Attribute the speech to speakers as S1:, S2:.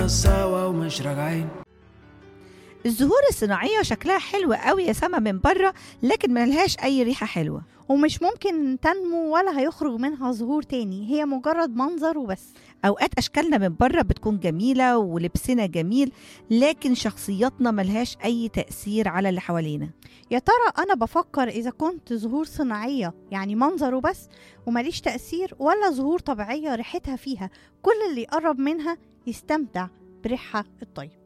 S1: سوا ومش راجعين
S2: الزهور الصناعية شكلها حلو قوي يا سما من بره لكن ملهاش أي ريحة حلوة
S3: ومش ممكن تنمو ولا هيخرج منها زهور تاني هي مجرد منظر وبس
S2: أوقات أشكالنا من بره بتكون جميلة ولبسنا جميل لكن شخصياتنا ملهاش أي تأثير على اللي حوالينا
S3: يا ترى انا بفكر اذا كنت زهور صناعيه يعني منظر وبس ومليش تاثير ولا زهور طبيعيه ريحتها فيها كل اللي يقرب منها يستمتع بريحها الطيب